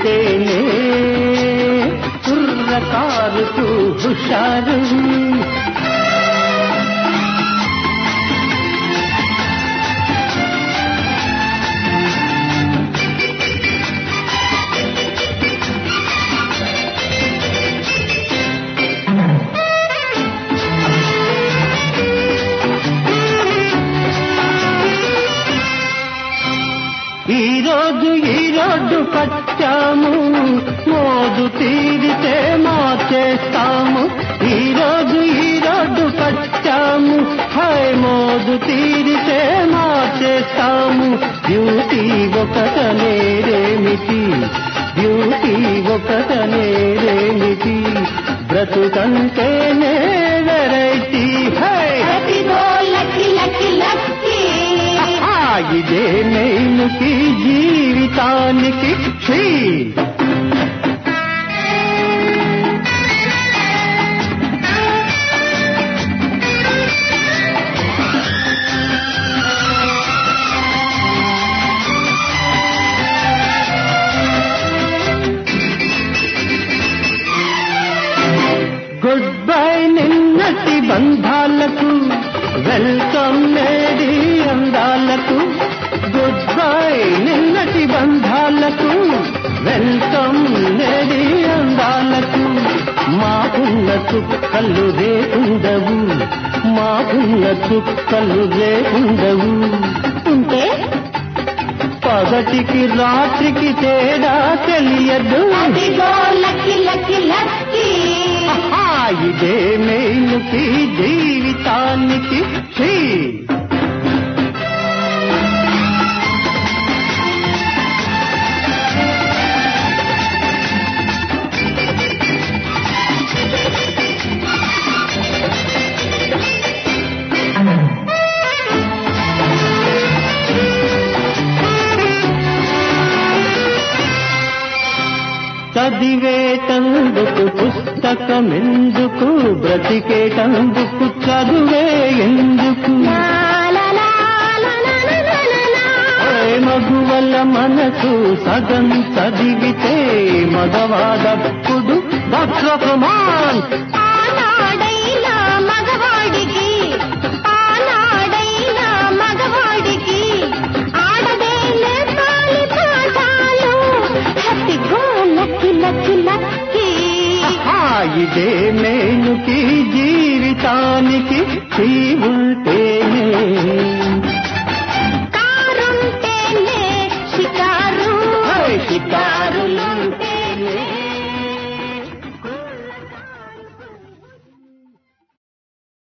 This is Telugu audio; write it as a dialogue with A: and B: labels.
A: ఉంటేనే కుర్రకారుకు హుషారు ఈ రోజు ఈ రోడ్డు కట్టాము మోదు తీరితే మార్చేస్తాము ఈ రోజు ఈ రోడ్డు కట్టాము హై మోదు తీరితే మార్చేస్తాము బ్యూటీ ఒకటనేరేమిటి బ్యూటీ ఒకటనేరేమిటి బ్రతుకంటేనే వెరైటీ హై
B: అదిగో లక్కి లక్కి లక్కి
A: ఆ, ఇదే నేనుకి జీవితానికి ఛీ! గుడ్ బై నిన్నటి బంధాలకు వెల్కమ్ నేడి అందాలకు గుడ్ బై నిన్నటి బంధాలకు వెల్కమ్ నేడి అందాలకు మాకున్న చుక్కలు రేకుండవు మాకున్న చుక్కలు రేకుండవు
B: ఉంటే
A: పగటికి రాత్రికి తేడా తెలియదు
B: అదిగో లక్కి లక్కి లక్కి
A: ఆహా, ఇదే మేలుకి జీవితానికి ఛీ! చదివేటందుకు పుస్తకమెందుకు బ్రతికేటందుకు చదువే ఎందుకు
B: లా లా లా లా లా లా లా లా లా.
A: ఏ మగువల మనసు సగం చదివితే మగవాదప్పుడు దక్షమాన్
B: ఆనాడైనా మగవాడికి ఆనాడైనా మగవాడికి ఆడదే నేర్పాలి పాఠాలు అదిగో లక్కి లక్కి లక్కి
A: ఇదే నేనుకి జీవితానికి చీ ఉంటేనే